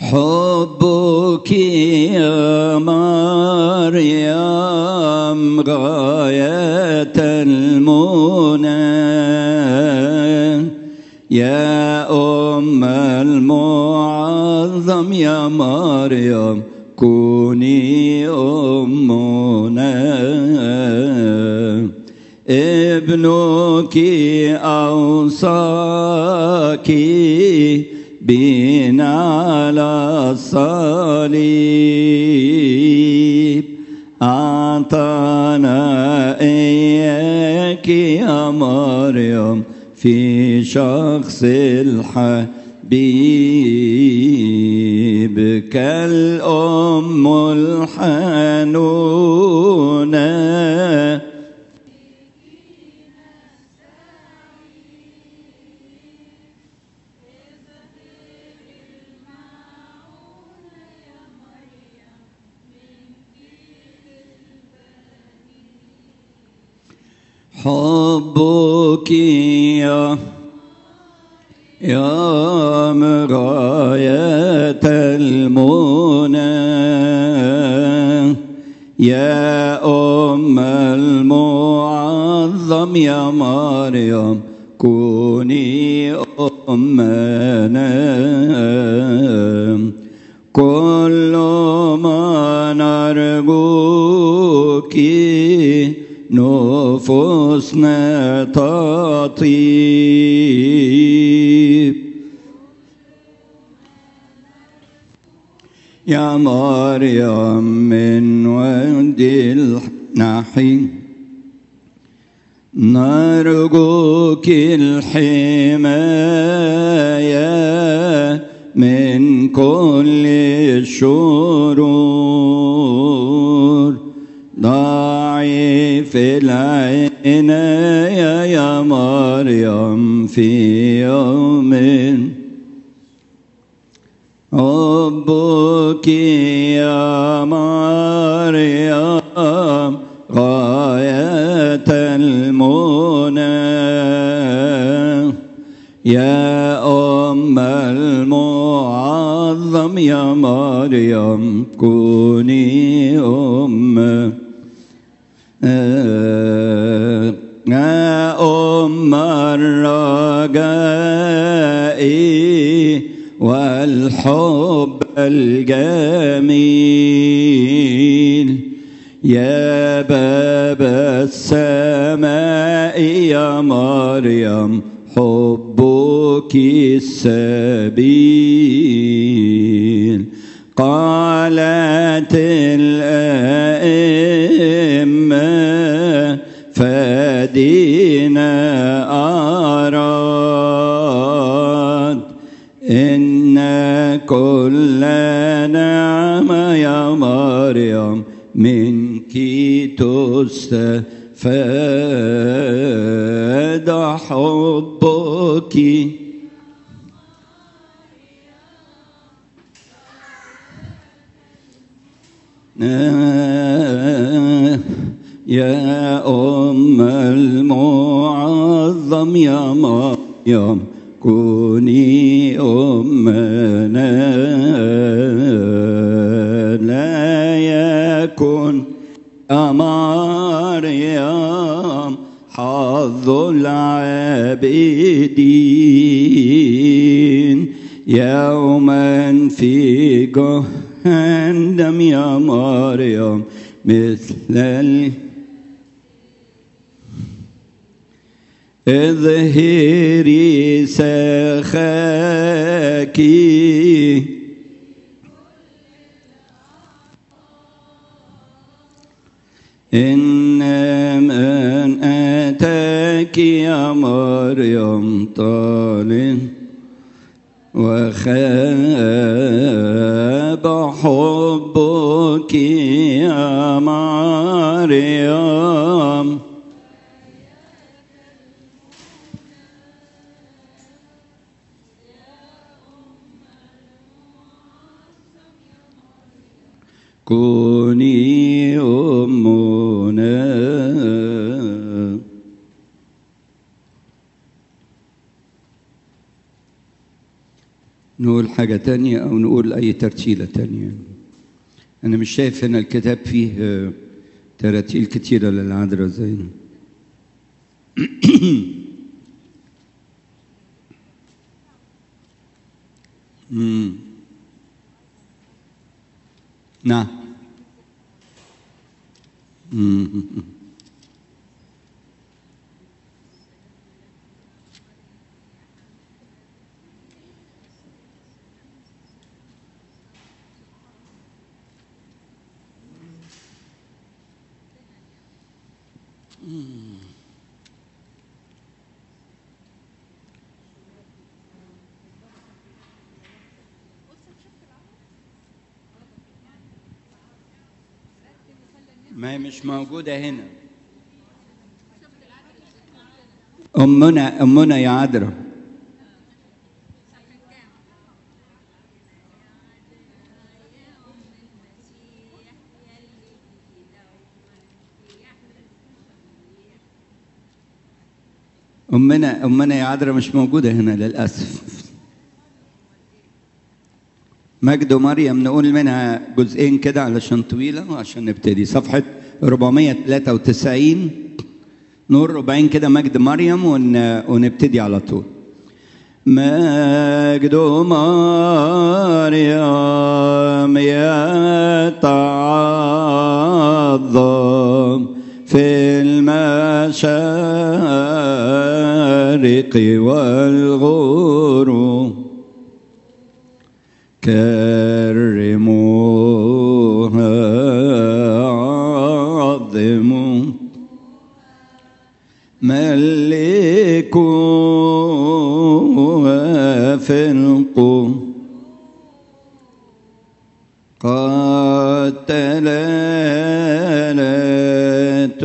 حبك يا مريم غاية المنى يا أم المعظم يا مريم كوني أمنا ابنك أوصاك بنا على الصليب أعطانا إياك يا مريم في شخص الحبيب كالأم الحنونة حبك يا يا مغاية المنى يا أم المعظم يا مريم كوني أمنا كل ما نرجوك نفوسنا تطيب يا مريم من ود النحي نرجوك الحماية من كل الشرور ضعيف العناية يا مريم في يوم حبك يا مريم غاية المنى يا أم المعظم يا مريم كوني أم يا أم الرجاء والحب الجميل يا باب السماء يا مريم حبك السبيل قالت الأئمة فدينا أراد إن كل نعمة يا مريم منك تستفاد حبك يا أم المعظم يا مريم كوني أمنا لا يكن يا مريم حظ العابدين يوما في جهنم يا مريم مثل ال... اظهري سخاك إن من أتاك يا مريم طال وخاب حبك يا مريم كوني أمنا نقول حاجة تانية أو نقول أي ترتيلة تانية أنا مش شايف هنا الكتاب فيه آه، تراتيل كتيرة للعذراء زي مم. نعم مم. ما هي مش موجودة هنا أمنا أمنا يا عذراء أمنا أمنا يا عذراء مش موجودة هنا للأسف مجد ومريم نقول منها جزئين كده علشان طويلة وعشان نبتدي صفحة 493 نور ربعين كده مجد مريم ون... ونبتدي على طول مجد مريم يتعظم في المشارق والغروب كرموها عظموا ملكوها في القوم قد تلالت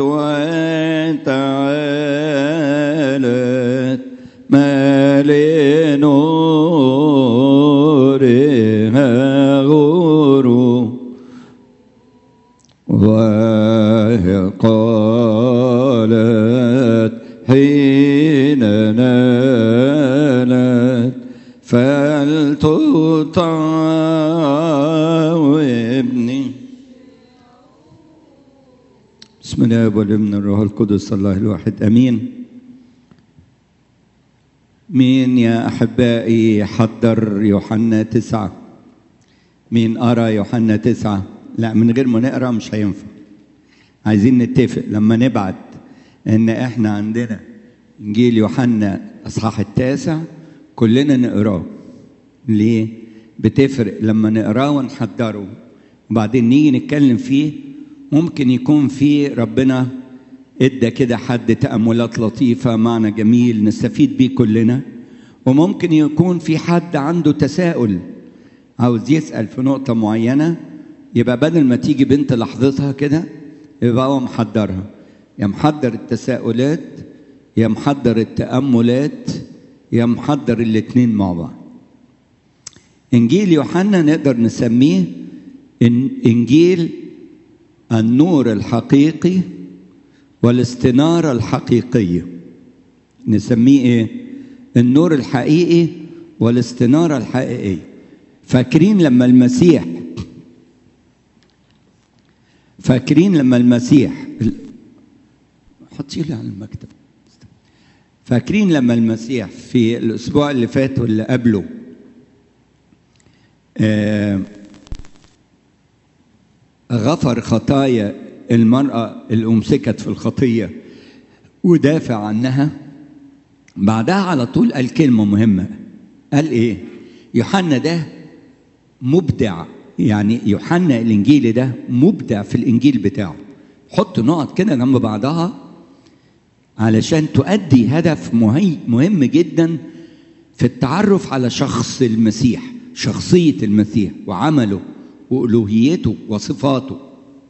وتعالت ما لنورها غروب وهي قالت حين نالت فلتطاوبني بسم الله والابن الروح القدس الله الواحد امين مين يا احبائي حضر يوحنا تسعه مين قرا يوحنا تسعه لا من غير ما نقرا مش هينفع عايزين نتفق لما نبعت ان احنا عندنا انجيل يوحنا اصحاح التاسع كلنا نقراه ليه بتفرق لما نقراه ونحضره وبعدين نيجي نتكلم فيه ممكن يكون فيه ربنا ادى كده حد تاملات لطيفه معنى جميل نستفيد بيه كلنا وممكن يكون في حد عنده تساؤل عاوز يسال في نقطه معينه يبقى بدل ما تيجي بنت لحظتها كده يبقى هو محضرها يا محضر التساؤلات يا محضر التاملات يا محضر الاتنين مع بعض انجيل يوحنا نقدر نسميه إن- انجيل النور الحقيقي والاستناره الحقيقيه نسميه ايه النور الحقيقي والاستناره الحقيقيه فاكرين لما المسيح فاكرين لما المسيح حطيه لي على المكتب فاكرين لما المسيح في الاسبوع اللي فات واللي قبله آه غفر خطايا المرأة اللي أمسكت في الخطية ودافع عنها بعدها على طول قال كلمة مهمة قال إيه يوحنا ده مبدع يعني يوحنا الإنجيلي ده مبدع في الإنجيل بتاعه حط نقط كده جنب بعضها علشان تؤدي هدف مهي مهم جدا في التعرف على شخص المسيح شخصية المسيح وعمله وألوهيته وصفاته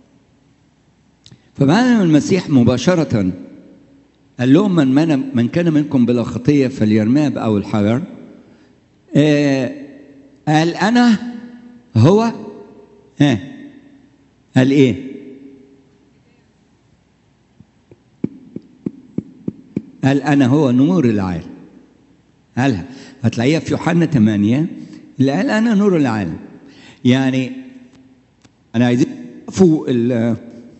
فبعد ما المسيح مباشرة قال لهم من, من, من كان منكم بلا خطية فليرميها بأول حجر آه قال أنا هو ها قال إيه قال أنا هو نور العالم قالها هتلاقيها في يوحنا 8 اللي قال انا نور العالم يعني انا عايزين تعرفوا ال-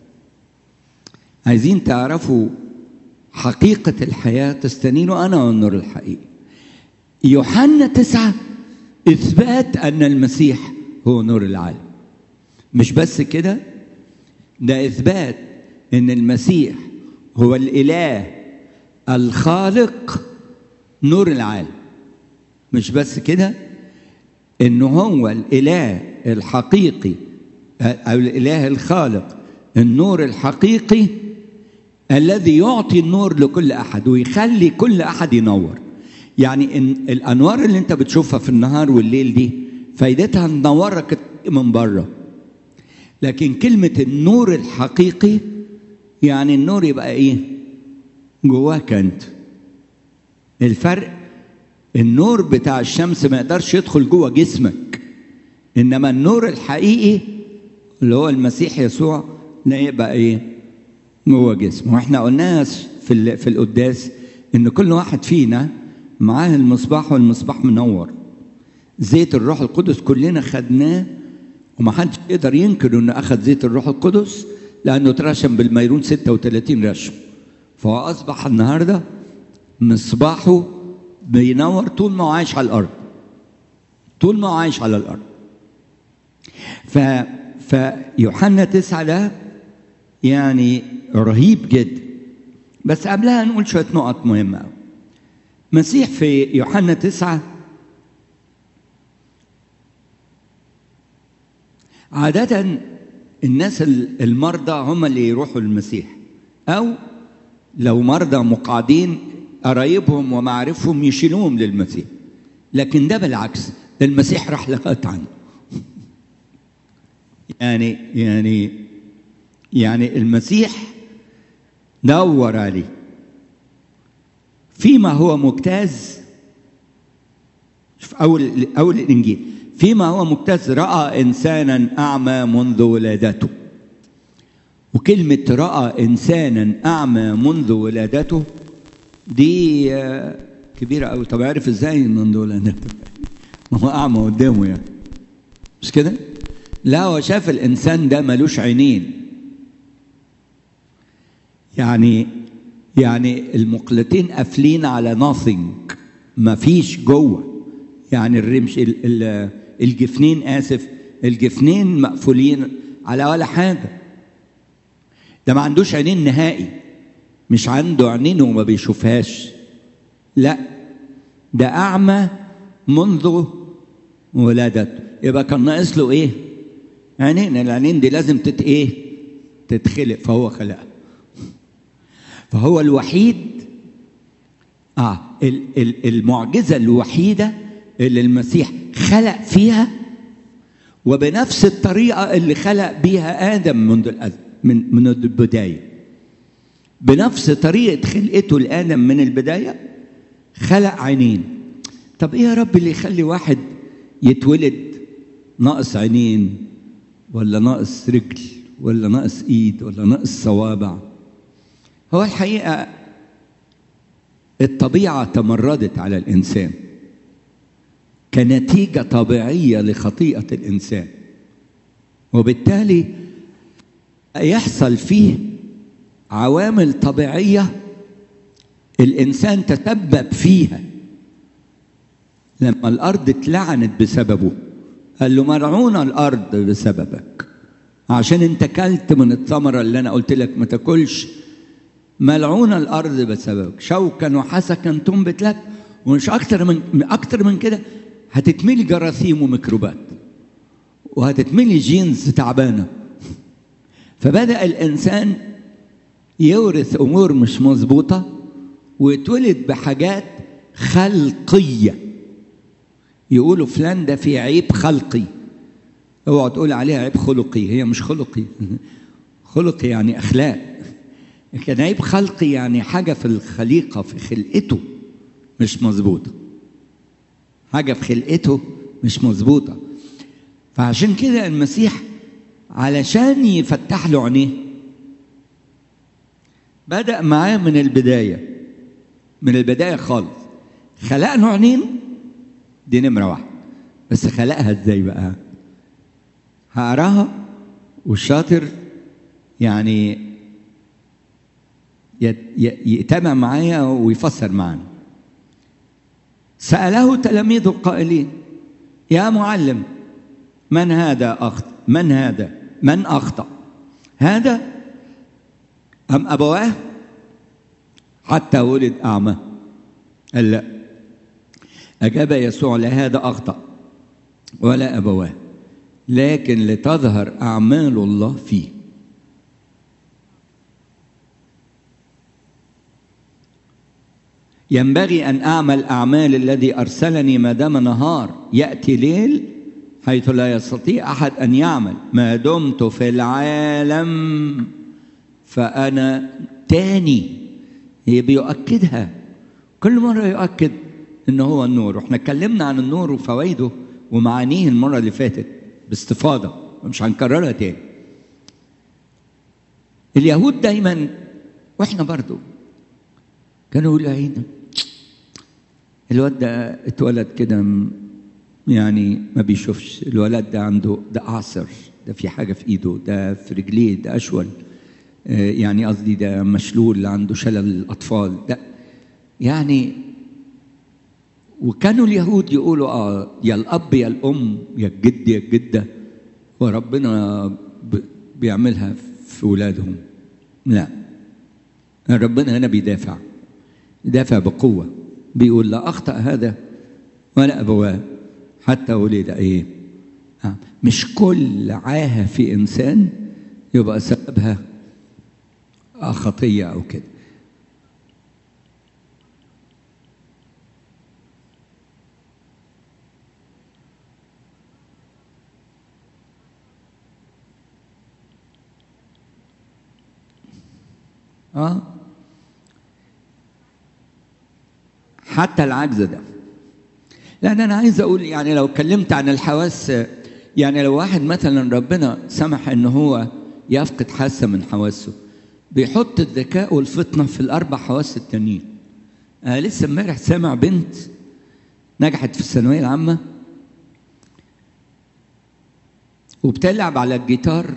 عايزين تعرفوا حقيقة الحياة تستنيروا أنا والنور الحقيقي يوحنا تسعة إثبات أن المسيح هو نور العالم مش بس كده ده إثبات أن المسيح هو الإله الخالق نور العالم مش بس كده انه هو الاله الحقيقي او الاله الخالق النور الحقيقي الذي يعطي النور لكل احد ويخلي كل احد ينور يعني إن الانوار اللي انت بتشوفها في النهار والليل دي فايدتها تنورك من بره لكن كلمه النور الحقيقي يعني النور يبقى ايه جواك انت الفرق النور بتاع الشمس ما يقدرش يدخل جوه جسمك انما النور الحقيقي اللي هو المسيح يسوع ده يبقى ايه جوه جسمه واحنا قلناها في ال- في القداس ان كل واحد فينا معاه المصباح والمصباح منور زيت الروح القدس كلنا خدناه ومحدش يقدر ينكر انه اخذ زيت الروح القدس لانه اترشم بالميرون 36 رشم فهو اصبح النهارده مصباحه بينور طول ما هو عايش على الارض طول ما هو عايش على الارض ف فيوحنا تسعة ده يعني رهيب جدا بس قبلها نقول شوية نقط مهمة أوي. مسيح في يوحنا تسعة عادة الناس المرضى هم اللي يروحوا للمسيح أو لو مرضى مقعدين قرايبهم ومعارفهم يشيلوهم للمسيح لكن ده بالعكس ده المسيح راح لغاية عنه يعني يعني يعني المسيح دور عليه فيما هو مجتاز شوف أول أول الإنجيل فيما هو مجتاز رأى إنسانا أعمى منذ ولادته وكلمة رأى إنسانا أعمى منذ ولادته دي آه، كبيرة أوي طب عرف إزاي منذ ولادته ما هو أعمى قدامه يعني مش كده؟ لا هو شاف الإنسان ده ملوش عينين يعني يعني المقلتين قافلين على nothing ما فيش جوه يعني الرمش ال- ال- الجفنين اسف الجفنين مقفولين على ولا حاجه ده ما عندوش عينين نهائي مش عنده عينين وما بيشوفهاش لا ده اعمى منذ ولادته يبقى كان ناقص له ايه عينين العينين دي لازم تت ايه تتخلق فهو خلقها فهو الوحيد اه ال- ال- المعجزه الوحيده اللي المسيح خلق فيها وبنفس الطريقه اللي خلق بيها ادم منذ الأز... من من البدايه بنفس طريقه خلقته لادم من البدايه خلق عينين طب ايه يا رب اللي يخلي واحد يتولد ناقص عينين ولا ناقص رجل ولا ناقص ايد ولا ناقص صوابع هو الحقيقه الطبيعه تمردت على الانسان كنتيجه طبيعيه لخطيئه الانسان وبالتالي يحصل فيه عوامل طبيعيه الانسان تسبب فيها لما الارض اتلعنت بسببه قال له مرعونه الارض بسببك عشان انت كلت من الثمره اللي انا قلت لك ما تاكلش ملعونه الارض بسببك شوكا وحسكا تنبت لك ومش اكتر من اكتر من كده هتتملي جراثيم وميكروبات وهتتملي جينز تعبانه فبدا الانسان يورث امور مش مظبوطه ويتولد بحاجات خلقيه يقولوا فلان ده فيه عيب خلقي اوعى تقول عليها عيب خلقي هي مش خلقي خلقي يعني اخلاق لكن عيب خلقي يعني حاجه في الخليقه في خلقته مش مظبوطه حاجه في خلقته مش مظبوطه فعشان كده المسيح علشان يفتح له عينيه بدأ معاه من البداية من البداية خالص خلق له عينين دي نمرة واحد بس خلقها ازاي بقى هقراها والشاطر يعني يتابع معايا ويفسر معانا سأله تلاميذه القائلين يا معلم من هذا أخطأ من هذا من أخطأ هذا أم أبواه حتى ولد أعمى قال لا أجاب يسوع لهذا أخطأ ولا أبواه لكن لتظهر أعمال الله فيه ينبغي أن أعمل أعمال الذي أرسلني ما دام نهار يأتي ليل حيث لا يستطيع أحد أن يعمل ما دمت في العالم فأنا تاني هي بيؤكدها كل مرة يؤكد إن هو النور وإحنا اتكلمنا عن النور وفوائده ومعانيه المرة اللي فاتت باستفاضة ومش هنكررها تاني اليهود دايما واحنا برضو كانوا يقولوا عينا الواد ده اتولد كده يعني ما بيشوفش الولد ده عنده ده اعصر ده في حاجه في ايده ده في رجليه ده اشول يعني قصدي ده مشلول عنده شلل الاطفال ده يعني وكانوا اليهود يقولوا اه يا الاب يا الام يا الجد يا الجده وربنا بيعملها في ولادهم لا ربنا هنا بيدافع يدافع بقوه بيقول لا اخطا هذا ولا ابواه حتى ولد ايه آه. مش كل عاهه في انسان يبقى سببها خطيه او كده اه حتى العجز ده لان انا عايز اقول يعني لو اتكلمت عن الحواس يعني لو واحد مثلا ربنا سمح ان هو يفقد حاسه من حواسه بيحط الذكاء والفطنه في الاربع حواس التانيين انا لسه امبارح سامع بنت نجحت في الثانويه العامه وبتلعب على الجيتار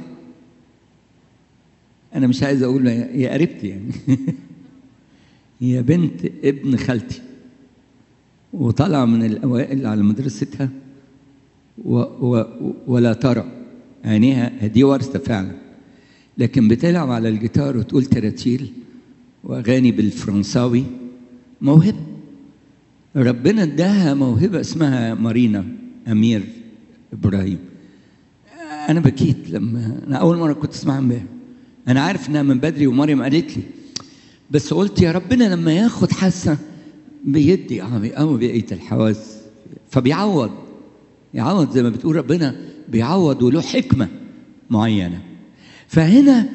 انا مش عايز اقول هي قريبتي يعني هي بنت ابن خالتي وطالعه من الاوائل على مدرستها و و ولا ترى عينيها دي ورثه فعلا لكن بتلعب على الجيتار وتقول تراتيل واغاني بالفرنساوي موهبه ربنا اداها موهبه اسمها مارينا امير ابراهيم انا بكيت لما انا اول مره كنت اسمعها امبارح انا عارف انها من بدري ومريم قالت لي بس قلت يا ربنا لما ياخد حاسه بيدي قوي بقيه الحواس فبيعوض يعوض زي ما بتقول ربنا بيعوض وله حكمه معينه فهنا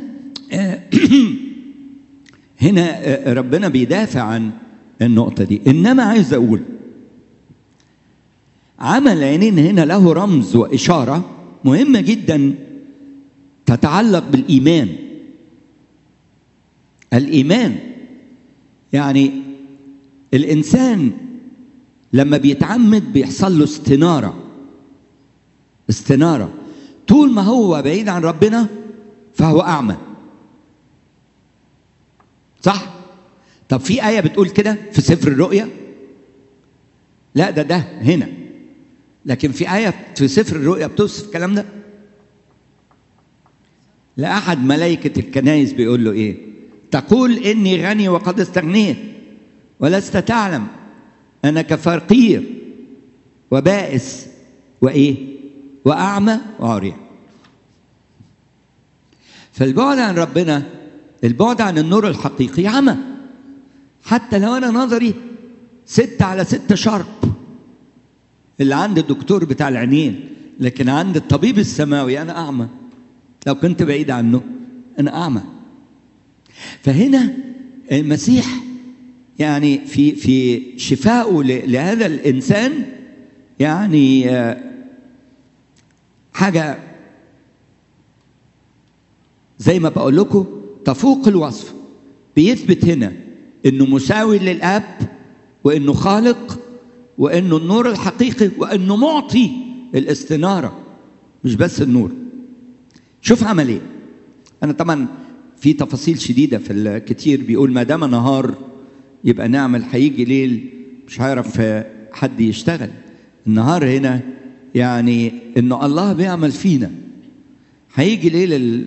هنا ربنا بيدافع عن النقطه دي انما عايز اقول عمل العينين هنا له رمز واشاره مهمه جدا تتعلق بالايمان الايمان يعني الانسان لما بيتعمد بيحصل له استناره استناره طول ما هو بعيد عن ربنا فهو اعمى صح طب في ايه بتقول كده في سفر الرؤيا لا ده ده هنا لكن في ايه في سفر الرؤيا بتوصف الكلام ده لاحد ملائكه الكنائس بيقول له ايه تقول اني غني وقد استغنيت ولست تعلم انك فقير وبائس وايه واعمى وعريان فالبعد عن ربنا البعد عن النور الحقيقي عمى حتى لو انا نظري ستة على ستة شرب اللي عند الدكتور بتاع العينين لكن عند الطبيب السماوي انا اعمى لو كنت بعيد عنه انا اعمى فهنا المسيح يعني في في شفائه لهذا الانسان يعني حاجه زي ما بقول لكم تفوق الوصف بيثبت هنا انه مساوي للاب وانه خالق وانه النور الحقيقي وانه معطي الاستنارة مش بس النور شوف عمل ايه انا طبعا في تفاصيل شديدة في الكتير بيقول ما دام نهار يبقى نعمل هيجي ليل مش هيعرف حد يشتغل النهار هنا يعني انه الله بيعمل فينا هيجي ليل ال...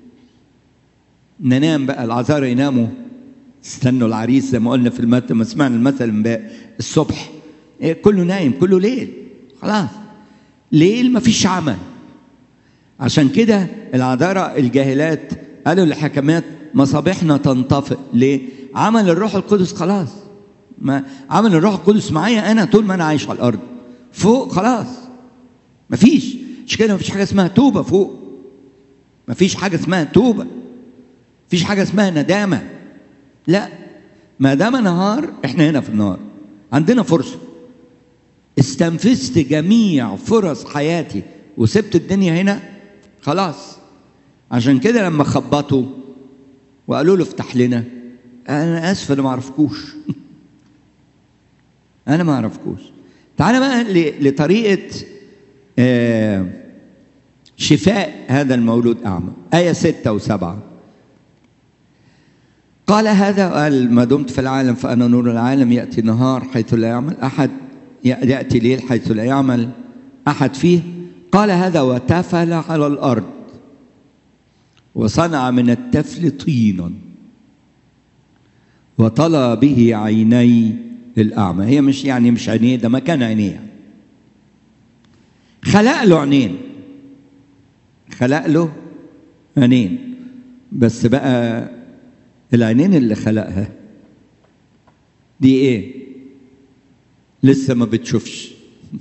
ننام بقى العذارى يناموا استنوا العريس زي ما قلنا في المثل ما سمعنا المثل الصبح إيه كله نايم كله ليل خلاص ليل ما فيش عمل عشان كده العذارى الجاهلات قالوا للحكمات مصابيحنا تنطفئ ليه؟ عمل الروح القدس خلاص ما عمل الروح القدس معايا انا طول ما انا عايش على الارض فوق خلاص مفيش مش كده مفيش حاجه اسمها توبه فوق مفيش حاجه اسمها توبه مفيش حاجه اسمها ندامه لا ما دام نهار احنا هنا في النهار عندنا فرصه استنفذت جميع فرص حياتي وسبت الدنيا هنا خلاص عشان كده لما خبطوا وقالوا له افتح لنا انا اسف انا ما اعرفكوش انا ما اعرفكوش تعالى بقى لطريقه آه شفاء هذا المولود اعمى ايه ستة وسبعة قال هذا قال ما دمت في العالم فانا نور العالم ياتي نهار حيث لا يعمل احد ياتي ليل حيث لا يعمل احد فيه قال هذا وتفل على الارض وصنع من التفل طينا وطلى به عيني الأعمى هي مش يعني مش عينيه ده مكان عينيه خلق له عينين خلق له عينين بس بقى العينين اللي خلقها دي ايه لسه ما بتشوفش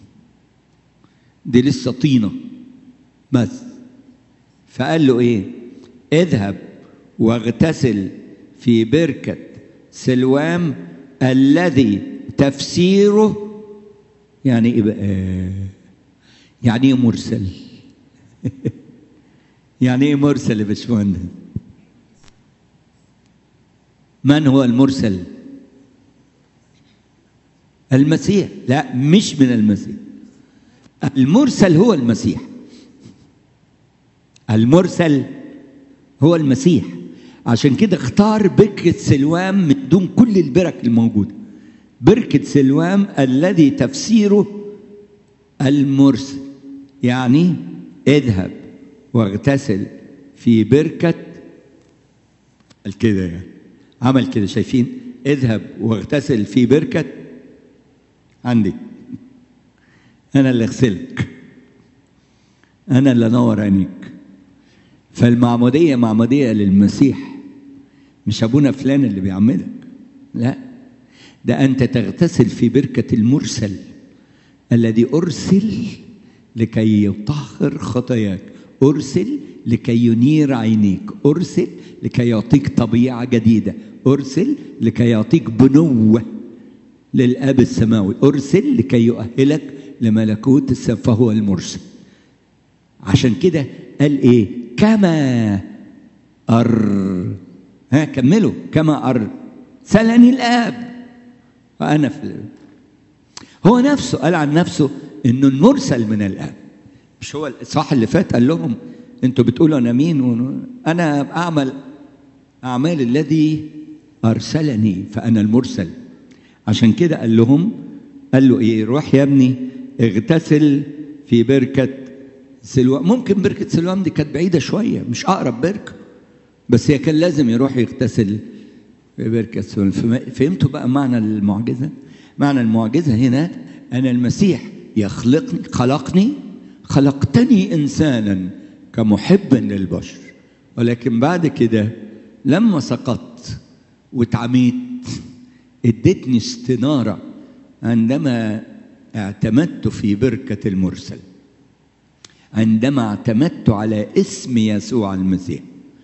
دي لسه طينة بس فقال له ايه اذهب واغتسل في بركة سلوام الذي تفسيره يعني ايه بقى يعني ايه مرسل يعني ايه مرسل يا باشمهندس من هو المرسل المسيح لا مش من المسيح المرسل هو المسيح المرسل هو المسيح عشان كده اختار بركة سلوام من دون كل البرك الموجودة بركة سلوام الذي تفسيره المرسل يعني اذهب واغتسل في بركة كده يعني عمل كده شايفين اذهب واغتسل في بركة عندي أنا اللي أغسلك أنا اللي أنور عينيك فالمعمودية معمودية للمسيح مش أبونا فلان اللي بيعمدك لا ده أنت تغتسل في بركة المرسل الذي أرسل لكي يطهر خطاياك أرسل لكي ينير عينيك أرسل لكي يعطيك طبيعة جديدة أرسل لكي يعطيك بنوة للآب السماوي أرسل لكي يؤهلك لملكوت السماء فهو المرسل عشان كده قال إيه كما أر ها كملوا كما أرسلني الآب وأنا في الآب هو نفسه قال عن نفسه إنه المرسل من الآب مش هو الإصحاح اللي فات قال لهم أنتوا بتقولوا أنا مين أنا أعمل أعمال الذي أرسلني فأنا المرسل عشان كده قال لهم قال له إيه روح يا ابني اغتسل في بركة سلوام ممكن بركة سلوام دي كانت بعيدة شوية مش أقرب بركة بس هي كان لازم يروح يغتسل في بركة سلوام فهمتوا بقى معنى المعجزة معنى المعجزة هنا أنا المسيح يخلقني خلقني خلقتني إنسانا كمحب للبشر ولكن بعد كده لما سقطت واتعميت ادتني استنارة عندما اعتمدت في بركة المرسل عندما اعتمدت على اسم يسوع المسيح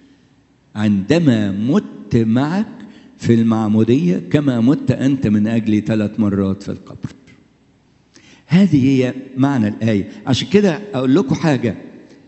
عندما مت معك في المعمودية كما مت أنت من أجلي ثلاث مرات في القبر هذه هي معنى الآية عشان كده أقول لكم حاجة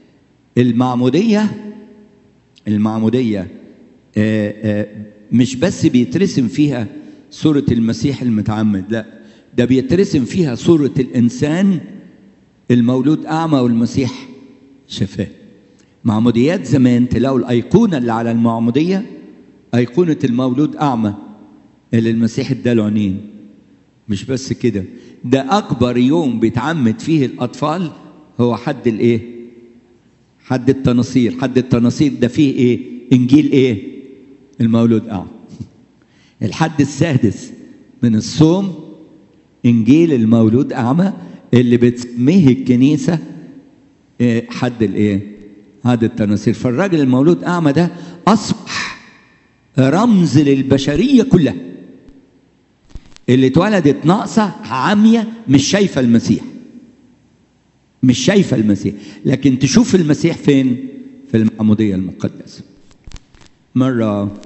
المعمودية المعمودية آآ آآ مش بس بيترسم فيها صورة المسيح المتعمد لا ده بيترسم فيها صورة الإنسان المولود اعمى والمسيح شفاه معموديات زمان تلاقوا الايقونه اللي على المعموديه ايقونه المولود اعمى اللي المسيح اداله عينين مش بس كده ده اكبر يوم بيتعمد فيه الاطفال هو حد الايه حد التناصير حد التناصير ده فيه ايه انجيل ايه المولود اعمى الحد السادس من الصوم انجيل المولود اعمى اللي بتسميه الكنيسه إيه حد الايه حد التناصير فالراجل المولود اعمى ده اصبح رمز للبشريه كلها اللي اتولدت ناقصه عاميه مش شايفه المسيح مش شايفه المسيح لكن تشوف المسيح فين في المعموديه المقدسه مره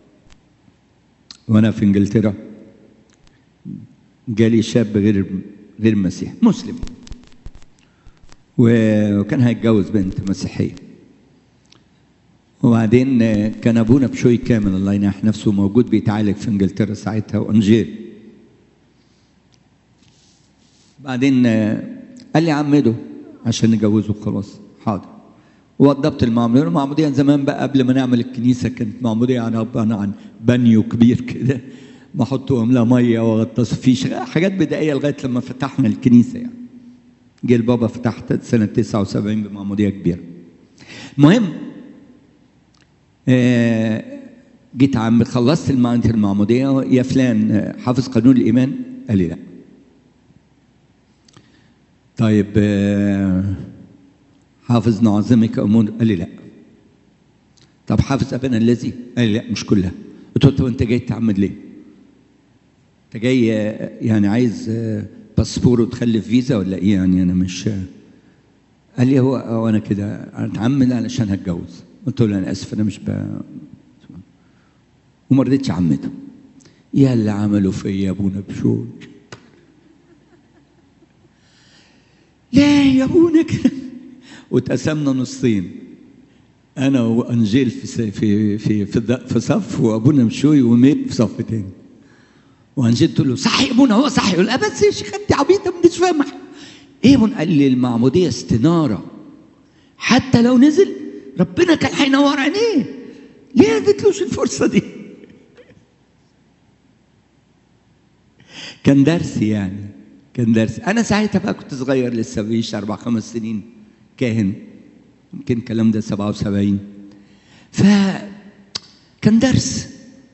وانا في انجلترا جالي شاب غير غير مسيحي مسلم وكان هيتجوز بنت مسيحيه وبعدين كان ابونا بشوي كامل الله يناح نفسه موجود بيتعالج في انجلترا ساعتها وانجيل بعدين قال لي عمده عشان نجوزه خلاص حاضر وضبط المعموديه المعموديه زمان بقى قبل ما نعمل الكنيسه كانت معموديه عن عباره عن بانيو كبير كده بحط واملاه ميه واغطس فيه حاجات بدائيه لغايه لما فتحنا الكنيسه يعني جه البابا فتحت سنه 79 بمعموديه كبيره المهم آه جيت عم خلصت المعموديه يا فلان حافظ قانون الايمان قال لي لا طيب آه حافظ نعظمك امور قال لي لا طب حافظ ابانا الذي قال لي لا مش كلها قلت له طب انت جاي تعمد ليه انت جاي يعني عايز باسبور وتخلف فيزا ولا ايه يعني انا مش قال لي هو هو انا كده اتعمد علشان هتجوز قلت له انا اسف انا مش ب وما رضيتش اعمده يا اللي عملوا فيا ابونا بشوي لا يا ابونا كده واتقسمنا نصين انا وانجيل في في في في, في صف وابونا مشوي وميت في صف تاني وانجيل تقول له صح يا ابونا هو صح يقول لا بس يا شيخ انت عبيطه مش فاهمه ايه ابونا قال لي المعموديه استناره حتى لو نزل ربنا كان هينور عينيه ليه ما اديتلوش الفرصه دي كان درس يعني كان درس انا ساعتها بقى كنت صغير لسه بيش اربع خمس سنين كاهن يمكن الكلام ده 77 ف كان درس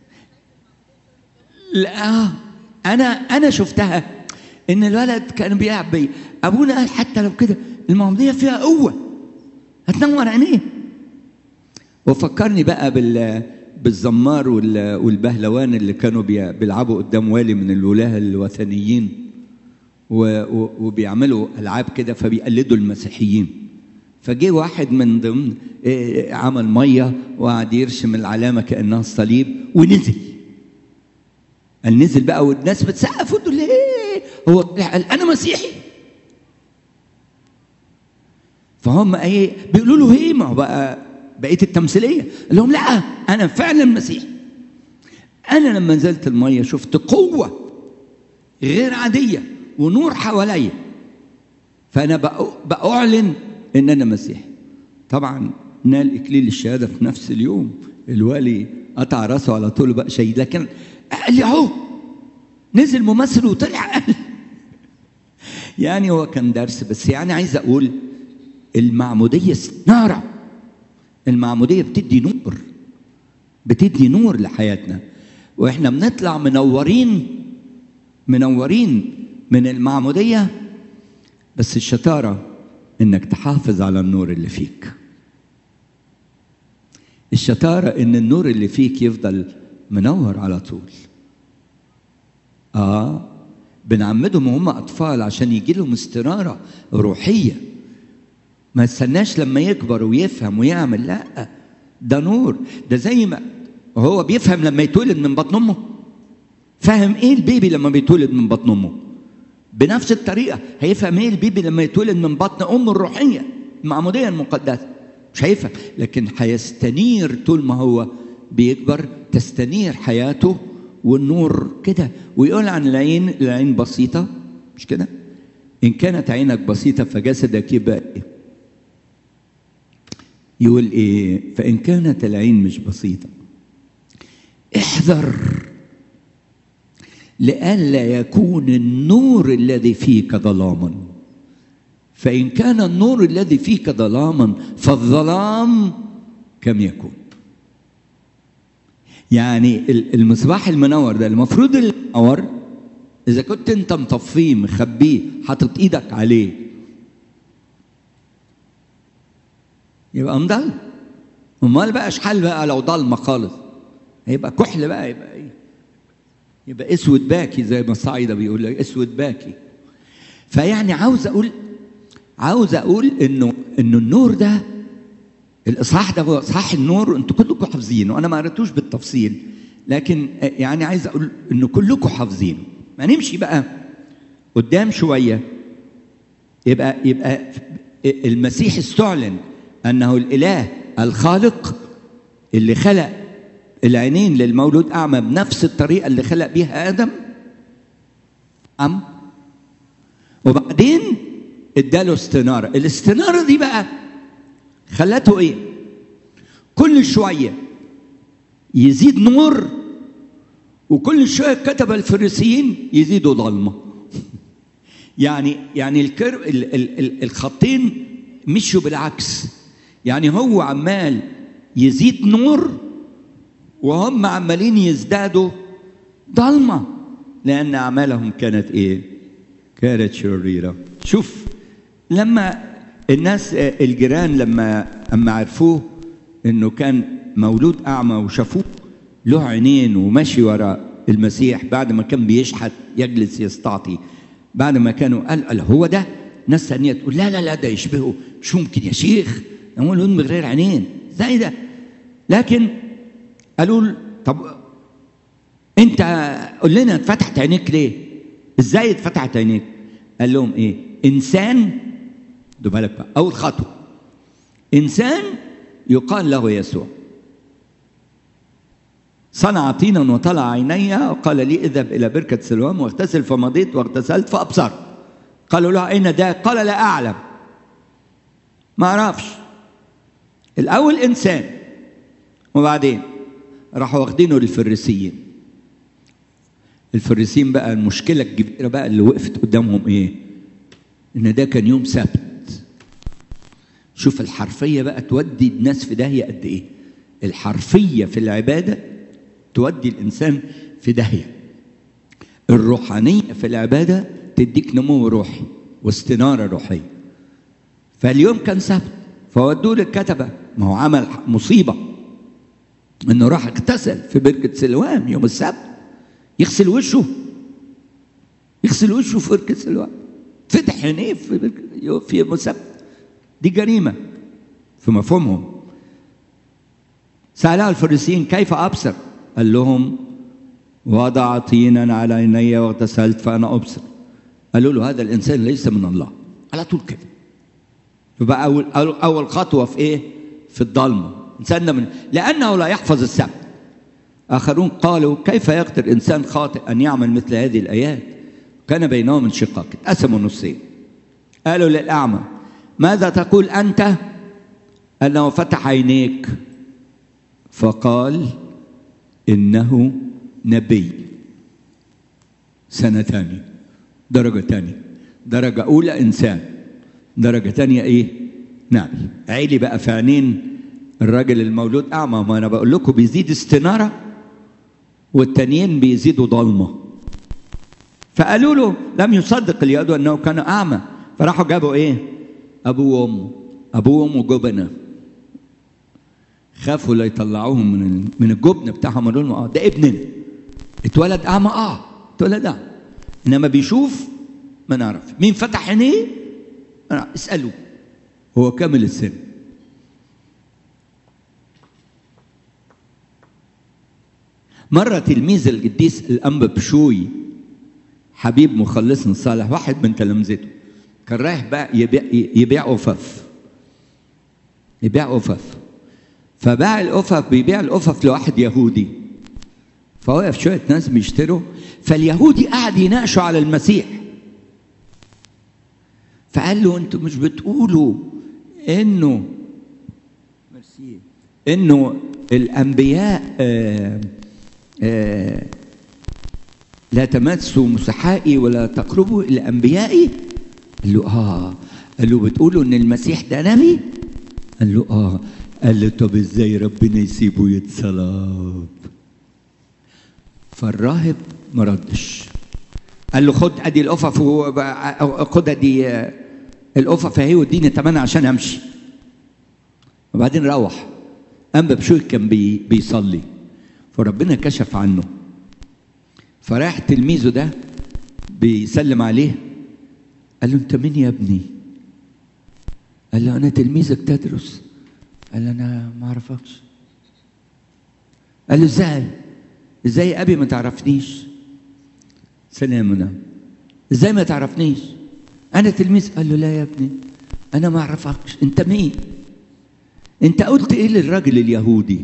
لا انا انا شفتها ان الولد كان بيلعب بيا ابونا قال حتى لو كده المعموديه فيها قوه هتنور عينيه وفكرني بقى بال بالزمار والبهلوان اللي كانوا بيلعبوا قدام والي من الولاه الوثنيين وبيعملوا العاب كده فبيقلدوا المسيحيين فجه واحد من ضمن عمل ميه وقعد يرسم العلامه كانها الصليب ونزل قال نزل بقى والناس بتسقف وتقول ليه هو قال انا مسيحي فهم ايه بيقولوا له ايه ما هو بقى بقيه التمثيليه قال لهم لا انا فعلا مسيحي انا لما نزلت الميه شفت قوه غير عاديه ونور حواليا فانا باعلن ان انا مسيحي طبعا نال اكليل الشهاده في نفس اليوم الوالي قطع راسه على طول بقى شهيد لكن قال لي اهو نزل ممثل وطلع قال يعني هو كان درس بس يعني عايز اقول المعموديه ناره المعموديه بتدي نور بتدي نور لحياتنا واحنا بنطلع منورين منورين من المعموديه بس الشطاره انك تحافظ على النور اللي فيك الشطاره ان النور اللي فيك يفضل منور على طول اه بنعمدهم وهم اطفال عشان يجي لهم استناره روحيه ما استناش لما يكبر ويفهم ويعمل لا ده نور ده زي ما هو بيفهم لما يتولد من بطن امه فاهم ايه البيبي لما بيتولد من بطن امه بنفس الطريقه هيفهم ايه البيبي لما يتولد من بطن امه الروحيه المعموديه المقدسه مش هيفهم لكن هيستنير طول ما هو بيكبر تستنير حياته والنور كده ويقول عن العين العين بسيطه مش كده إن كانت عينك بسيطة فجسدك يبقى إيه؟ يقول إيه؟ فإن كانت العين مش بسيطة احذر لئلا يكون النور الذي فيك ظلاما فإن كان النور الذي فيك ظلاما فالظلام كم يكون يعني المصباح المنور ده المفروض المنور إذا كنت أنت مطفيه مخبيه حاطط إيدك عليه يبقى مضل امال بقى حل بقى لو ضلمه خالص هيبقى كحل بقى يبقى ايه يبقى اسود باكي زي ما الصعيده بيقول لك اسود باكي فيعني عاوز اقول عاوز اقول انه انه النور ده الاصحاح ده هو اصحاح النور انتوا كلكم حافظينه انا ما قريتوش بالتفصيل لكن يعني عايز اقول انه كلكم حافظينه ما نمشي بقى قدام شويه يبقى يبقى المسيح استعلن انه الاله الخالق اللي خلق العينين للمولود اعمى بنفس الطريقه اللي خلق بيها ادم أم وبعدين اداله استناره الاستناره دي بقى خلته ايه كل شويه يزيد نور وكل شويه كتب الفريسيين يزيدوا ظلمه يعني يعني الكر ال ال ال الخطين مشوا بالعكس يعني هو عمال يزيد نور وهم عمالين يزدادوا ضلمه لان اعمالهم كانت ايه كانت شريره شوف لما الناس الجيران لما اما عرفوه انه كان مولود اعمى وشافوه له عينين وماشي وراء المسيح بعد ما كان بيشحت يجلس يستعطي بعد ما كانوا قال, قال هو ده ناس ثانيه تقول لا لا لا ده يشبهه مش ممكن يا شيخ هو لون من غير عينين ازاي ده لكن قالوا طب انت قول لنا اتفتحت عينيك ليه ازاي اتفتحت عينيك قال لهم ايه انسان خدوا بالك بقى اول خطوه انسان يقال له يسوع صنع طينا وطلع عيني وقال لي اذهب الى بركه سلوام واغتسل فمضيت واغتسلت فابصرت قالوا له اين ده قال لا اعلم ما اعرفش الاول انسان وبعدين راحوا واخدينه للفريسيين الفريسيين بقى المشكله الكبيره بقى اللي وقفت قدامهم ايه ان ده كان يوم سبت شوف الحرفيه بقى تودي الناس في داهيه قد ايه الحرفيه في العباده تودي الانسان في داهيه الروحانيه في العباده تديك نمو روحي واستناره روحيه فاليوم كان سبت فودوه للكتبه ما هو عمل مصيبه انه راح اغتسل في بركه سلوان يوم السبت يغسل وشه يغسل وشه في بركه سلوان فتح عينيه في بركة في يوم السبت دي جريمه في مفهومهم سأله الفريسيين كيف أبصر؟ قال لهم وضع طينا على عيني واغتسلت فأنا أبصر قالوا له هذا الإنسان ليس من الله على طول كده يبقى أول أول خطوة في إيه؟ في الضلمة إنسان من لأنه لا يحفظ السبت آخرون قالوا كيف يقدر إنسان خاطئ أن يعمل مثل هذه الآيات كان بينهم انشقاق اتقسموا نصين قالوا للأعمى ماذا تقول أنت أنه فتح عينيك فقال إنه نبي سنة ثانية درجة ثانية درجة أولى إنسان درجة ثانية إيه؟ نبي عيلي بقى في عينين الراجل المولود أعمى ما أنا بقول لكم بيزيد استنارة والتانيين بيزيدوا ضلمة فقالوا له لم يصدق اليهود أنه كان أعمى فراحوا جابوا إيه؟ أبوه وأمه أبوه وأمه جبنة خافوا لا يطلعوهم من من الجبن بتاعهم قالوا لهم اه ده ابننا اتولد اعمى اه اتولد اعمى انما بيشوف ما نعرف مين فتح عينيه اسالوه هو كامل السن مرة تلميذ القديس الأنبا بشوي حبيب مخلصنا صالح واحد من تلامذته كان رايح بقى يبيع, يبيع أفف يبيع أفف فباع الأفف بيبيع الأفف لواحد يهودي فوقف شوية ناس بيشتروا فاليهودي قعد يناقشوا على المسيح فقال له انتوا مش بتقولوا انه ميرسي انه الانبياء آه آه لا تمسوا مسحائي ولا تقربوا الى انبيائي قال له اه قال له بتقولوا ان المسيح ده نبي قال له اه قال له طب ازاي ربنا يسيبه يتصلب فالراهب ما ردش قال له خد ادي القفف خد ادي القفف اهي واديني ثمنها عشان امشي وبعدين روح قام بشوي كان بي بيصلي فربنا كشف عنه فراح تلميذه ده بيسلم عليه قال له انت مين يا ابني قال له انا تلميذك تدرس قال له انا ما اعرفكش قال له ازاي ازاي يا ابي ما تعرفنيش سلامنا ازاي ما تعرفنيش انا تلميذ قال له لا يا ابني انا ما اعرفكش انت مين انت قلت ايه للراجل اليهودي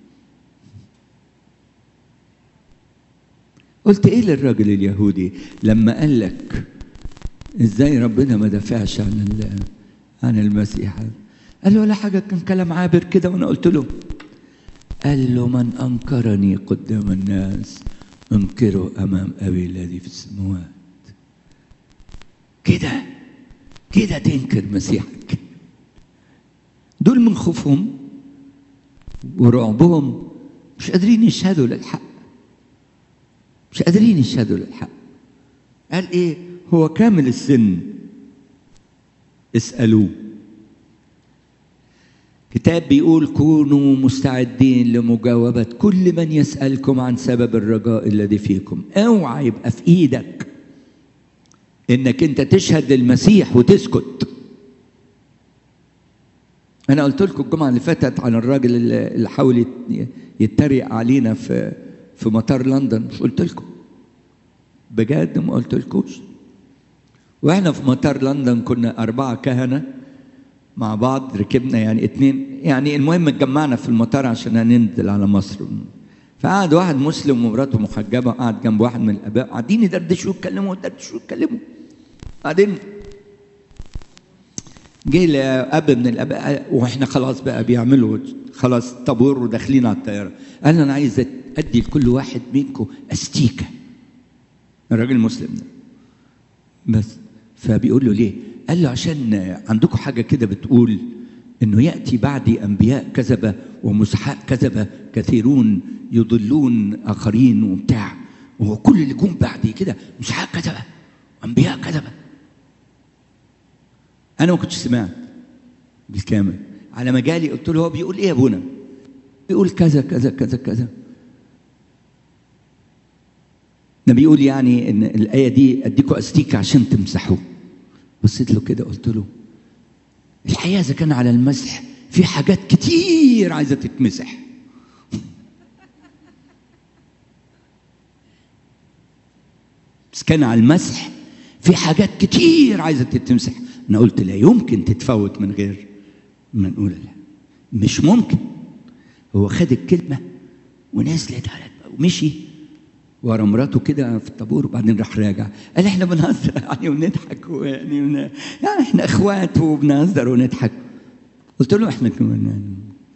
قلت ايه للراجل اليهودي لما قال لك ازاي ربنا ما دافعش عن عن المسيح قال له ولا حاجه كان كلام عابر كده وانا قلت له قال له من انكرني قدام الناس انكره امام ابي الذي في السماوات كده كده تنكر مسيحك دول من خوفهم ورعبهم مش قادرين يشهدوا للحق مش قادرين يشهدوا للحق قال ايه هو كامل السن اسألوه كتاب بيقول كونوا مستعدين لمجاوبة كل من يسألكم عن سبب الرجاء الذي فيكم اوعى يبقى في ايدك انك انت تشهد للمسيح وتسكت انا قلت لكم الجمعه اللي فاتت عن الراجل اللي حاول يتريق علينا في في مطار لندن مش قلت لكم بجد ما قلت لكوش واحنا في مطار لندن كنا اربعه كهنه مع بعض ركبنا يعني اتنين يعني المهم اتجمعنا في المطار عشان ننزل على مصر فقعد واحد مسلم ومراته محجبه قعد جنب واحد من الاباء قاعدين يدردشوا يتكلموا يدردشوا يتكلموا بعدين جه اب من الاباء واحنا خلاص بقى بيعملوا خلاص طابور وداخلين على الطياره قال انا عايز ادي لكل واحد منكم استيكه الراجل المسلم ده بس فبيقول له ليه؟ قال له عشان عندكم حاجه كده بتقول انه ياتي بعدي انبياء كذبه ومسحاء كذبه كثيرون يضلون اخرين وبتاع وكل اللي جم بعدي كده مسحاء كذبه وانبياء كذبه انا ما كنتش سمعت بالكامل على ما جالي قلت له هو بيقول ايه يا ابونا بيقول كذا كذا كذا كذا ده بيقول يعني ان الايه دي اديكوا استيكه عشان تمسحوه بصيت له كده قلت له الحقيقه اذا كان على المسح في حاجات كتير عايزه تتمسح بس كان على المسح في حاجات كتير عايزه تتمسح انا قلت لا يمكن تتفوت من غير ما نقول لا مش ممكن هو خد الكلمه ونزلت على ومشي ورا مراته كده في الطابور وبعدين راح راجع قال احنا بنهزر يعني ونضحك ويعني ون... يعني احنا اخوات وبنهزر ونضحك قلت له احنا كمان يعني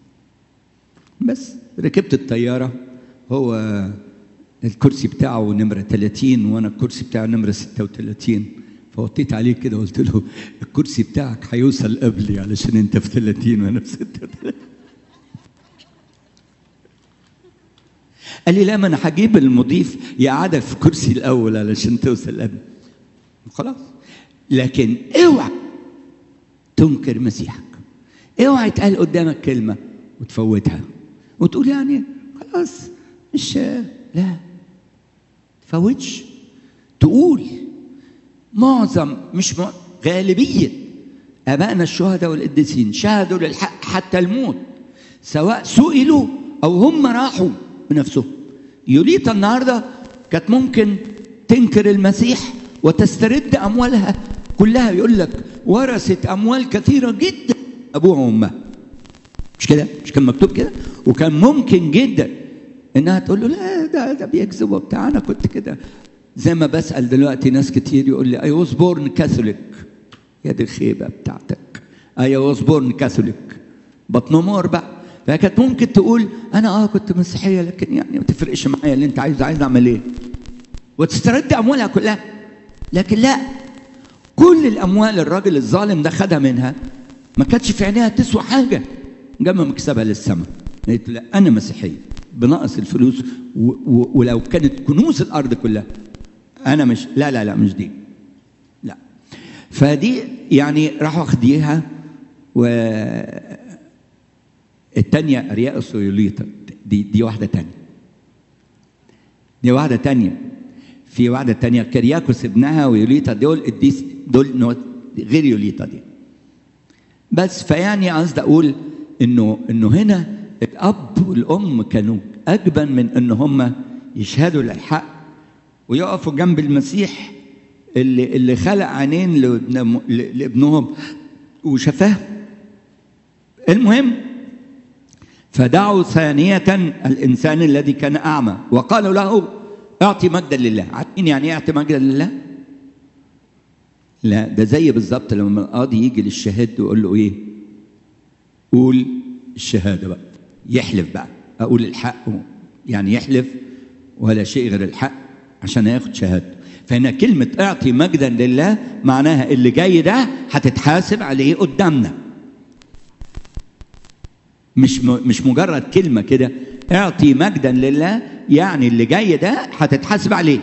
بس ركبت الطياره هو الكرسي بتاعه نمرة 30 وانا الكرسي بتاعه نمرة 36 فوطيت عليه كده قلت له الكرسي بتاعك هيوصل قبلي علشان انت في 30 وانا في 36 قال لي لا ما انا هجيب المضيف يقعدك في الكرسي الاول علشان توصل قبل خلاص لكن اوعى تنكر مسيحك اوعى يتقال قدامك كلمه وتفوتها وتقول يعني خلاص مش لا تفوتش تقول معظم مش م... غالبيه ابائنا الشهداء والقديسين شهدوا للحق حتى الموت سواء سئلوا او هم راحوا بنفسهم يوليتا النهارده كانت ممكن تنكر المسيح وتسترد اموالها كلها يقول لك ورثت اموال كثيره جدا ابوها وامها مش كده مش كان مكتوب كده وكان ممكن جدا انها تقول له لا ده ده بيكذب وبتاع انا كنت كده زي ما بسال دلوقتي ناس كتير يقول لي اي واز بورن كاثوليك يا دي الخيبه بتاعتك ايا وزبورن كاثوليك بطنمور بقى فكانت ممكن تقول انا اه كنت مسيحيه لكن يعني ما تفرقش معايا اللي انت عايز عايز اعمل ايه وتسترد اموالها كلها لكن لا كل الاموال الراجل الظالم ده خدها منها ما كانتش في عينيها تسوى حاجه جاب مكسبها للسماء قالت لا انا مسيحيه بنقص الفلوس و و ولو كانت كنوز الارض كلها انا مش لا لا لا مش دي لا فدي يعني راحوا اخديها و الثانيه ارياء السيوليطه دي دي واحده ثانيه دي واحده ثانيه في واحده ثانيه كرياكوس ابنها ويوليتا دول الديس دول غير يوليتا دي بس فيعني قصدي اقول انه انه هنا الاب والام كانوا اجبن من ان هم يشهدوا للحق ويقفوا جنب المسيح اللي اللي خلق عينين لابنهم وشفاه المهم فدعوا ثانية الإنسان الذي كان أعمى وقالوا له اعطي مجدا لله عارفين يعني ايه اعطي مجدا لله؟ لا ده زي بالظبط لما القاضي يجي للشهاد ويقول له ايه؟ قول الشهاده بقى يحلف بقى اقول الحق يعني يحلف ولا شيء غير الحق عشان ياخد شهادته فهنا كلمة اعطي مجدا لله معناها اللي جاي ده هتتحاسب عليه قدامنا مش مش مجرد كلمة كده اعطي مجدا لله يعني اللي جاي ده هتتحاسب عليه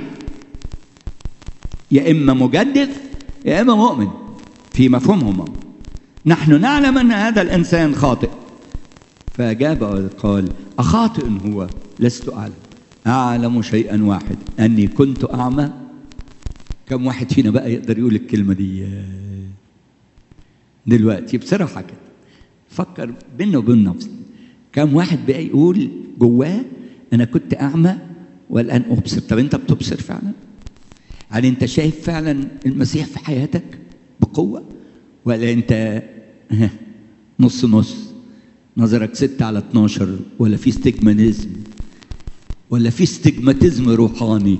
يا اما مجدد يا اما مؤمن في مفهومهم نحن نعلم ان هذا الانسان خاطئ فاجاب وقال اخاطئ هو لست اعلم اعلم شيئا واحد اني كنت اعمى كم واحد فينا بقى يقدر يقول الكلمه دي دلوقتي بصراحه كده فكر بيننا وبين نفسنا كم واحد بقى يقول جواه انا كنت اعمى والان ابصر طب انت بتبصر فعلا هل انت شايف فعلا المسيح في حياتك بقوه ولا انت نص نص نظرك ستة على 12 ولا في استجمانيزم ولا في استجماتيزم روحاني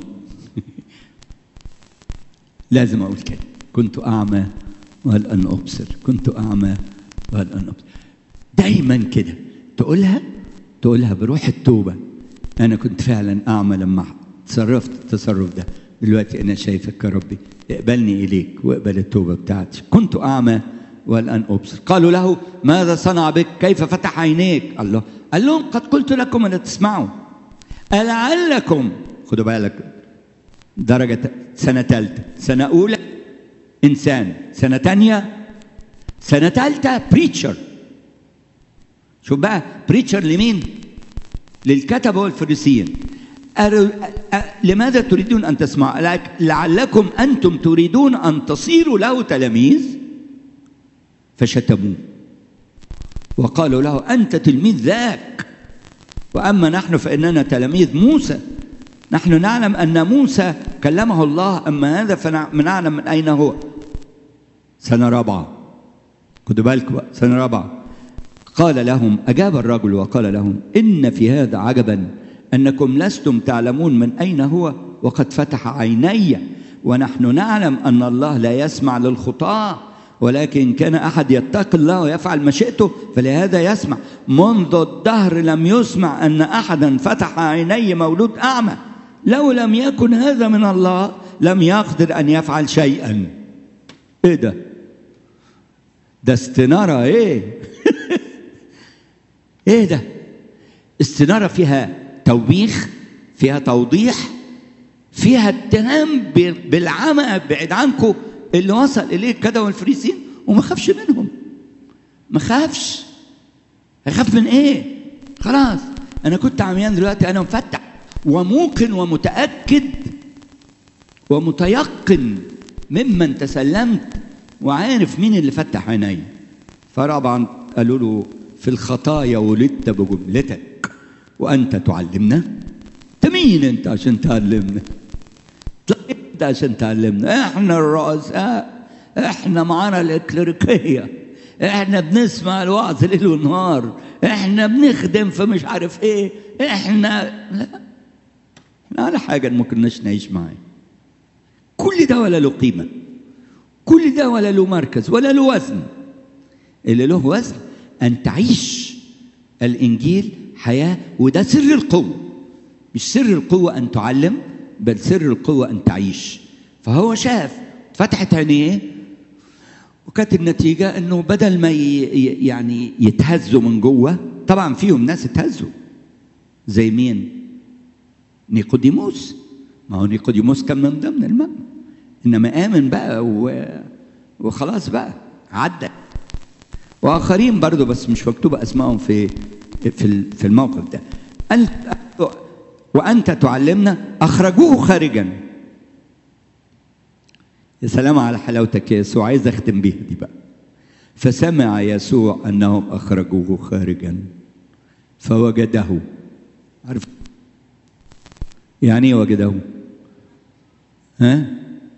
لازم اقول كده كنت اعمى والان ابصر كنت اعمى والان ابصر دايما كده تقولها تقولها بروح التوبه انا كنت فعلا اعمى لما تصرفت التصرف ده دلوقتي انا شايفك يا ربي اقبلني اليك واقبل التوبه بتاعتي كنت اعمى والان ابصر قالوا له ماذا صنع بك كيف فتح عينيك الله قال لهم قد قلت لكم ان تسمعوا ألعلكم خدوا بالك درجة سنة ثالثة سنة أولى إنسان سنة ثانية سنة ثالثة بريتشر شوف بقى بريتشر لمين؟ للكتبة والفريسيين لماذا تريدون أن تسمعوا لعلكم أنتم تريدون أن تصيروا له تلاميذ فشتموه وقالوا له أنت تلميذ ذاك وأما نحن فإننا تلاميذ موسى نحن نعلم أن موسى كلمه الله أما هذا فنعلم من أين هو سنة رابعة خدوا بالكم بقى سنة رابعة قال لهم أجاب الرجل وقال لهم إن في هذا عجبا أنكم لستم تعلمون من أين هو وقد فتح عيني ونحن نعلم أن الله لا يسمع للخطاة ولكن كان أحد يتقي الله ويفعل مشيئته فلهذا يسمع منذ الدهر لم يسمع أن أحدا فتح عيني مولود أعمى لو لم يكن هذا من الله لم يقدر أن يفعل شيئا إيه ده ده استنارة إيه إيه ده استنارة فيها توبيخ فيها توضيح فيها اتهام بالعمى بعيد عنكم اللي وصل اليه كده والفريسين وما خافش منهم ما خافش هيخاف من ايه خلاص انا كنت عميان دلوقتي انا مفتح وموقن ومتاكد ومتيقن ممن تسلمت وعارف مين اللي فتح عيني فطبعا قالوا له في الخطايا ولدت بجملتك وانت تعلمنا انت مين انت عشان تعلمنا انت عشان تعلمنا احنا الرؤساء احنا معانا الإكليريكية احنا بنسمع الوعظ ليل ونهار احنا بنخدم في مش عارف ايه احنا لا احنا على حاجة ما كناش نعيش معاه كل ده ولا له قيمة كل ده ولا له مركز ولا له وزن اللي له وزن أن تعيش الإنجيل حياة وده سر القوة مش سر القوة أن تعلم بل سر القوة أن تعيش فهو شاف فتحت عينيه وكانت النتيجة أنه بدل ما ي- يعني يتهزوا من جوه طبعا فيهم ناس اتهزوا زي مين؟ نيقوديموس ما هو نيقوديموس كان من ضمن المجمع انما امن بقى و... وخلاص بقى عدى واخرين برضو بس مش مكتوبه اسمائهم في في ال- في الموقف ده انت وانت تعلمنا اخرجوه خارجا يا سلام على حلاوتك يا يسوع عايز اختم بيها دي بقى فسمع يسوع انهم اخرجوه خارجا فوجده عارف يعني ايه وجده ها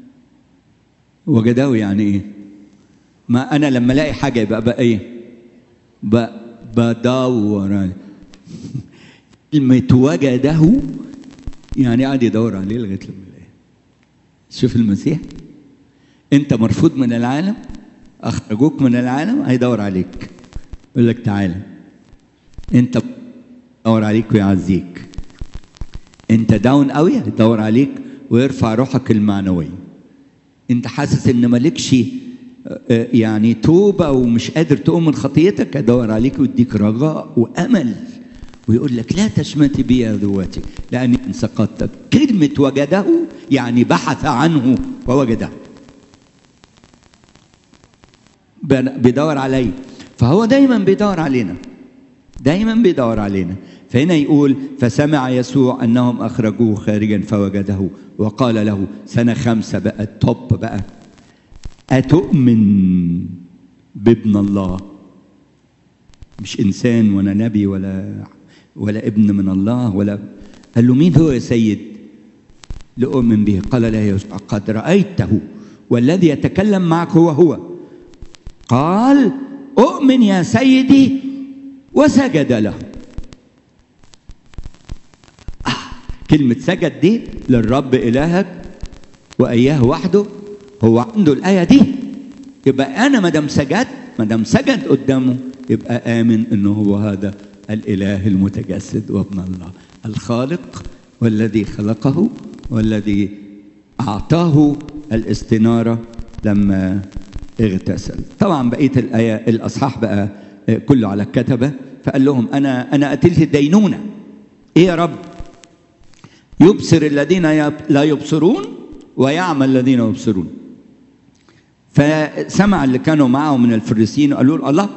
وجده يعني ايه ما انا لما الاقي حاجه يبقى بقى ايه بقى بدور عليه. كلمه وجده يعني قاعد يدور عليه لغايه لما يلاقيه شوف المسيح انت مرفوض من العالم اخرجوك من العالم هيدور عليك يقول لك تعالى انت يدور عليك ويعزيك انت داون قوي هيدور عليك ويرفع روحك المعنويه انت حاسس ان مالكش آه، يعني توبه ومش قادر تقوم من خطيتك هيدور عليك ويديك رجاء وامل ويقول لك لا تشمتي بي يا ذواتي لاني ان سقطت كلمه وجده يعني بحث عنه ووجده بن- بيدور علي فهو دايما بيدور علينا دايما بيدور علينا فهنا يقول فسمع يسوع انهم اخرجوه خارجا فوجده وقال له سنه خمسه بقى التوب بقى اتؤمن بابن الله مش انسان ولا نبي ولا ولا ابن من الله ولا قال له مين هو يا سيد لأؤمن به قال له يسوع قد رأيته والذي يتكلم معك هو هو قال أؤمن يا سيدي وسجد له آه كلمة سجد دي للرب إلهك وإياه وحده هو عنده الآية دي يبقى أنا ما دام سجدت ما دام سجد قدامه يبقى آمن إنه هو هذا الإله المتجسد وابن الله الخالق والذي خلقه والذي أعطاه الاستنارة لما اغتسل طبعا بقية الآية الأصحاح بقى آه، كله على الكتبة فقال لهم أنا أنا أتيت الدينونة إيه يا رب يبصر الذين يب- لا يبصرون ويعمل الذين يبصرون فسمع اللي كانوا معه من الفريسيين وقالوا له الله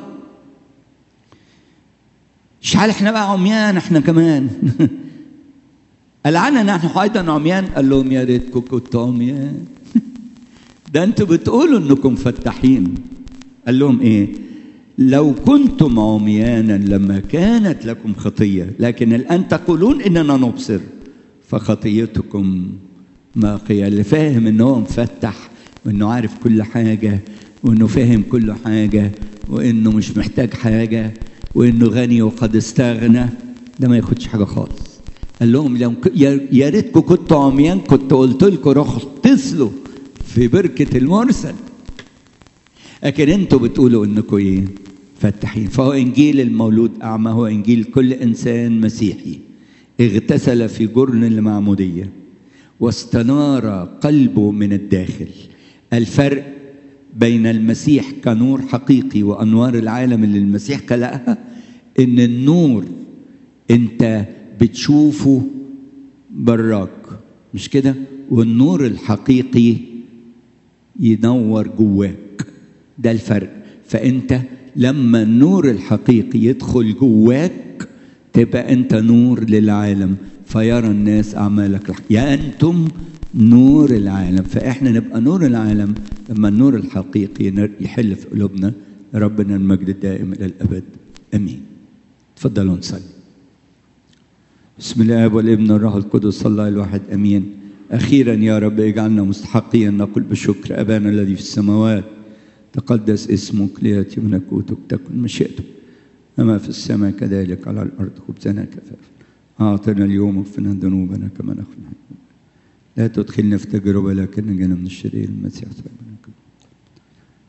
شحال احنا بقى عميان احنا كمان العنا نحن ايضا عميان قال لهم يا ريتكم كنتوا عميان ده انتوا بتقولوا انكم فتاحين قال لهم ايه لو كنتم عميانا لما كانت لكم خطيه لكن الان تقولون اننا نبصر فخطيتكم باقيه اللي فاهم ان هو مفتح وانه عارف كل حاجه وانه فاهم كل حاجه وانه مش محتاج حاجه وانه غني وقد استغنى ده ما ياخدش حاجه خالص قال لهم لو ك- يا يا ريتكم كنتوا عميان كنت قلت لكم روحوا اغتسلوا في بركه المرسل لكن انتوا بتقولوا انكم ايه فتحين فهو انجيل المولود اعمى هو انجيل كل انسان مسيحي اغتسل في جرن المعموديه واستنار قلبه من الداخل الفرق بين المسيح كنور حقيقي وانوار العالم اللي المسيح خلقها ان النور انت بتشوفه براك مش كده والنور الحقيقي ينور جواك ده الفرق فانت لما النور الحقيقي يدخل جواك تبقى انت نور للعالم فيرى الناس اعمالك الح- يا انتم نور العالم فاحنا نبقى نور العالم لما النور الحقيقي نر- يحل في قلوبنا ربنا المجد الدائم الى الابد امين تفضلوا نصلي بسم الله والابن والروح القدس الله الواحد امين اخيرا يا رب اجعلنا مستحقين نقول بشكر ابانا الذي في السماوات تقدس اسمك لياتي ملكوتك تكن مشيئتك كما في السماء كذلك على الارض خبزنا كفافا اعطنا اليوم واغفرنا ذنوبنا كما نغفر نحن لا تدخلنا في تجربه لكن نجنا من الشرير المسيح سبحانك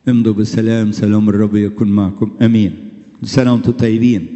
امضوا بسلام سلام الرب يكون معكم امين كل سنه وانتم طيبين